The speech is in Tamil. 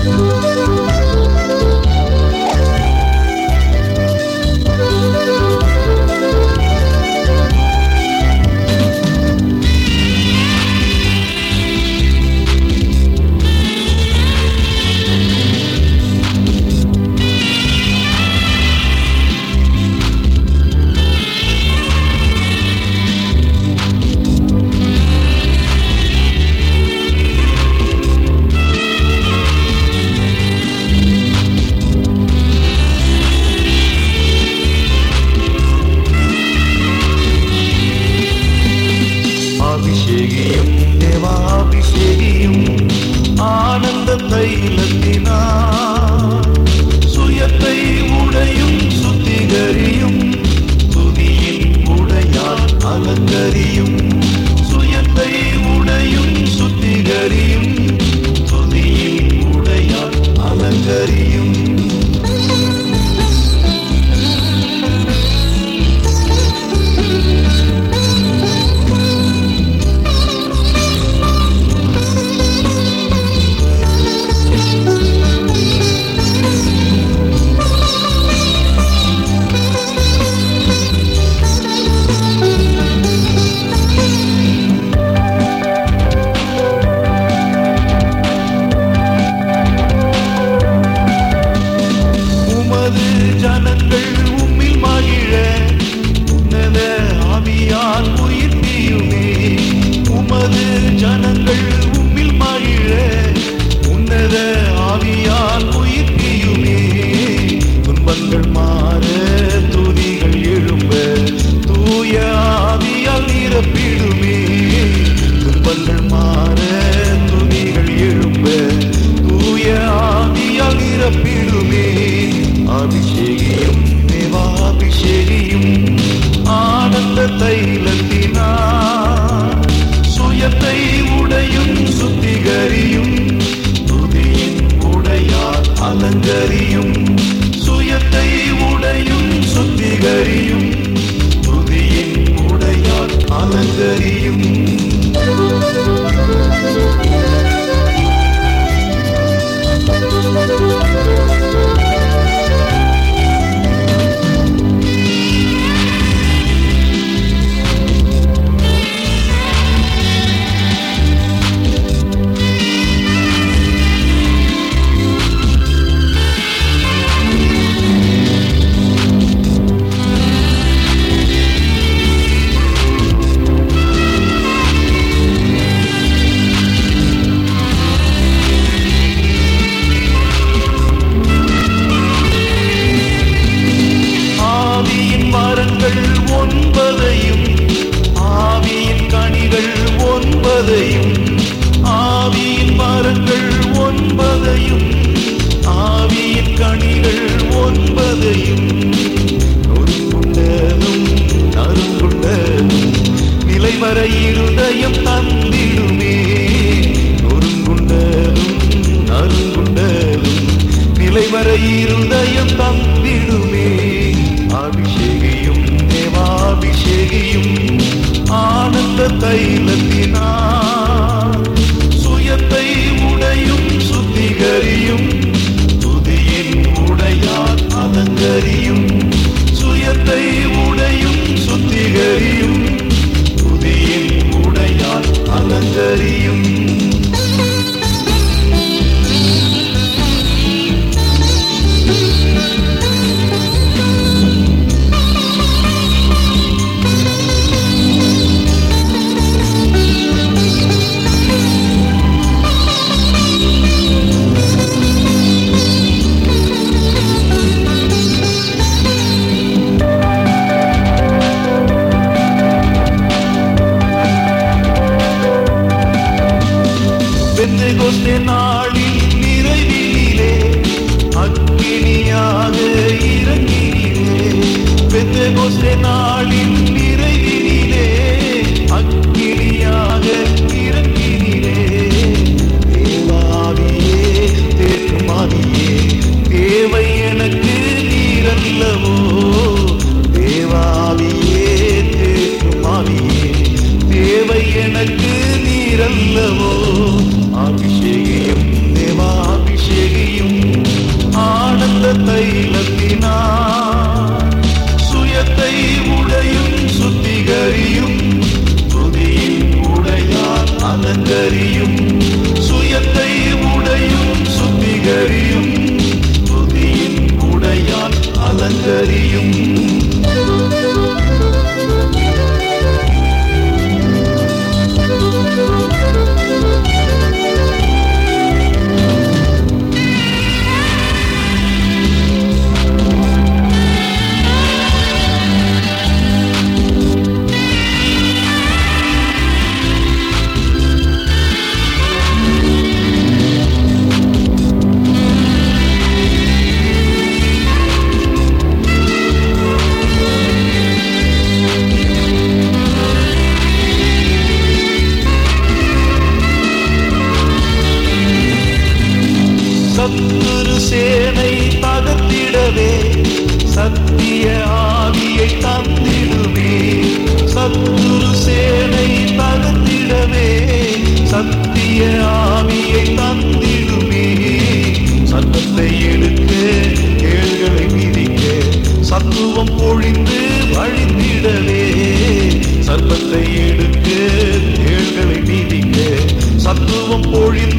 அபிஷேகியும் தேவாபிஷேகியும் ஆனந்த தைலத்தினார் சுயத்தை உடையும் சுத்திகரியும் துதியின் உடையால் அலங்கரியும் சுயத்தை உடையும் சுத்திகரியும் துதியின் உடையால் அலங்கரியும் உமது ஜனங்கள் உம்மில் மகிழ உன்னத ஆவியால் உயிர்த்தியுமே உமது ஜனங்கள் உம்மில் மகிழ உன்னத ஆவியால் உயிர்த்தியுமே துன்பங்கள் மாற துதிகள் எழும்ப தூய ஆவியால் நிரப்பிடுமே துன்பங்கள் மாற துதிகள் எழும்ப தூய ஆவியால் நிரப்பிடுமே அபிஷேகியும் தேவாபிஷேகியும் ஆனந்த தைலத்தினார் சுயத்தை உடையும் சுத்திகரியும் துதியின் உடையார் அலங்கரியும் சுயத்தை உடையும் சுத்திகரியும் துதியின் உடையார் அலங்கரியும் ஆவியின் மரங்கள் ஒன்பதையும் ஆவியின் கனிகள் ஒன்பதையும் ஆவியின் மரங்கள் ஒன்பதையும் ஆவியின் கனிகள் ஒன்பதையும் நொறுங்குண்டதும் நறுங்குண்டதும் நிலைவர இருதயம் தந்திடுமே நொறுங்குண்டதும் நறுங்குண்டதும் நிலைவர இருதயம் தந்திடுமே அபிஷேகியும் தேவாபிஷேகியும் ஆனந்த தைலத்தினார் சுயத்தை உடையும் சுத்திகரியும் துதியின் உடையார் அலங்கரியும் சுயத்தை உடையும் சுத்திகரியும் துதியின் உடையார் அலங்கரியும் பெந்தெகோஸ்தே நாளில் நிறைவினிலே அக்கினியாக இறங்கினீரே பெந்தெகோஸ்தே நாளில் நிறைவினிலே அக்கினியாக இறங்கினீரே தேவாவியே தேற்றுமாவியே தேவை எனக்கு நீரல்லவோ தேவாவியே தேற்றுமாவியே தேவை எனக்கு நீரல்லவோ அபிஷேகியும் தேவாபிஷேகி சுட்டரியும் சுயத்தை உடையும் சுத்திகரியும் துதியின் உடையால் அலங்கரியும் சத்துரு சேனை தகர்த்திடவே சத்திய ஆவியை தந்திடுமே சத்துரு சேனை தகர்த்திடவே சத்திய ஆவியை தந்திடுமே சத்தத்தை எடுக்க கேள்களை மிதிக்க சத்துவம் பொழிந்து வழிந்திடவே சர்ப்பத்தை எடுக்க கேள்களை மிதிக்க சத்துவம் பொழிந்து